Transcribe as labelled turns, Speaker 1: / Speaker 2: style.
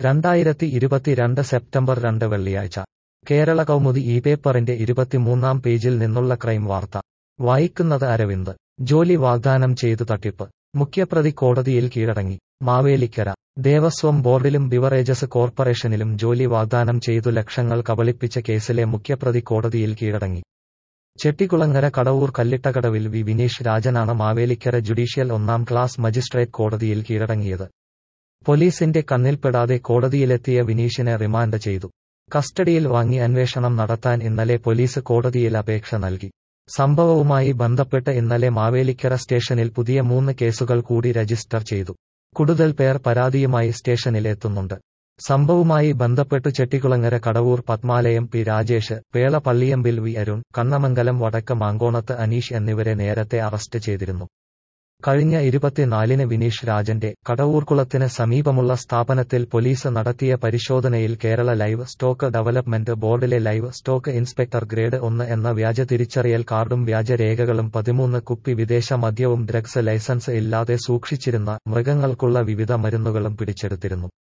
Speaker 1: രണ്ടായിരത്തി ഇരുപത്തിരണ്ട് സെപ്റ്റംബർ രണ്ട് വെള്ളിയാഴ്ച കേരള കൗമുദി ഈ പേപ്പറിന്റെ ഇരുപത്തിമൂന്നാം പേജിൽ നിന്നുള്ള ക്രൈം വാർത്ത വായിക്കുന്നത് അരവിന്ദ് ജോലി വാഗ്ദാനം ചെയ്തു തട്ടിപ്പ് മുഖ്യപ്രതി കോടതിയിൽ കീഴടങ്ങി മാവേലിക്കര ദേവസ്വം ബോർഡിലും ബിവറേജസ് കോർപ്പറേഷനിലും ജോലി വാഗ്ദാനം ചെയ്തു ലക്ഷങ്ങൾ കബളിപ്പിച്ച കേസിലെ മുഖ്യപ്രതി കോടതിയിൽ കീഴടങ്ങി ചെട്ടികുളങ്ങര കടവൂർ കല്ലിട്ടകടവിൽ വി വിനീഷ് രാജനാണ് മാവേലിക്കര ജുഡീഷ്യൽ ഒന്നാം ക്ലാസ് മജിസ്ട്രേറ്റ് കോടതിയിൽ കീഴടങ്ങിയത് പോലീസിന്റെ കണ്ണിൽപ്പെടാതെ കോടതിയിലെത്തിയ വിനീഷിനെ റിമാൻഡ് ചെയ്തു കസ്റ്റഡിയിൽ വാങ്ങി അന്വേഷണം നടത്താൻ ഇന്നലെ പോലീസ് കോടതിയിൽ അപേക്ഷ നൽകി സംഭവവുമായി ബന്ധപ്പെട്ട് ഇന്നലെ മാവേലിക്കര സ്റ്റേഷനിൽ പുതിയ മൂന്ന് കേസുകൾ കൂടി രജിസ്റ്റർ ചെയ്തു കൂടുതൽ പേർ പരാതിയുമായി സ്റ്റേഷനിൽ എത്തുന്നുണ്ട് സംഭവവുമായി ബന്ധപ്പെട്ടു ചെട്ടികുളങ്ങര കടവൂർ പത്മാലയം പി രാജേഷ് പേള പള്ളിയമ്പിൽ വി അരുൺ കണ്ണമംഗലം വടക്ക് മാങ്കോണത്ത് അനീഷ് എന്നിവരെ നേരത്തെ അറസ്റ്റ് ചെയ്തിരുന്നു കഴിഞ്ഞ ഇരുപത്തിനാലിന് വിനീഷ് രാജന്റെ കടവൂർക്കുളത്തിന് സമീപമുള്ള സ്ഥാപനത്തിൽ പോലീസ് നടത്തിയ പരിശോധനയിൽ കേരള ലൈവ് സ്റ്റോക്ക് ഡെവലപ്മെന്റ് ബോർഡിലെ ലൈവ് സ്റ്റോക്ക് ഇൻസ്പെക്ടർ ഗ്രേഡ് ഒന്ന് എന്ന വ്യാജ തിരിച്ചറിയൽ കാർഡും വ്യാജരേഖകളും പതിമൂന്ന് കുപ്പി വിദേശ മദ്യവും ഡ്രഗ്സ് ലൈസൻസ് ഇല്ലാതെ സൂക്ഷിച്ചിരുന്ന മൃഗങ്ങൾക്കുള്ള വിവിധ മരുന്നുകളും പിടിച്ചെടുത്തിരുന്നു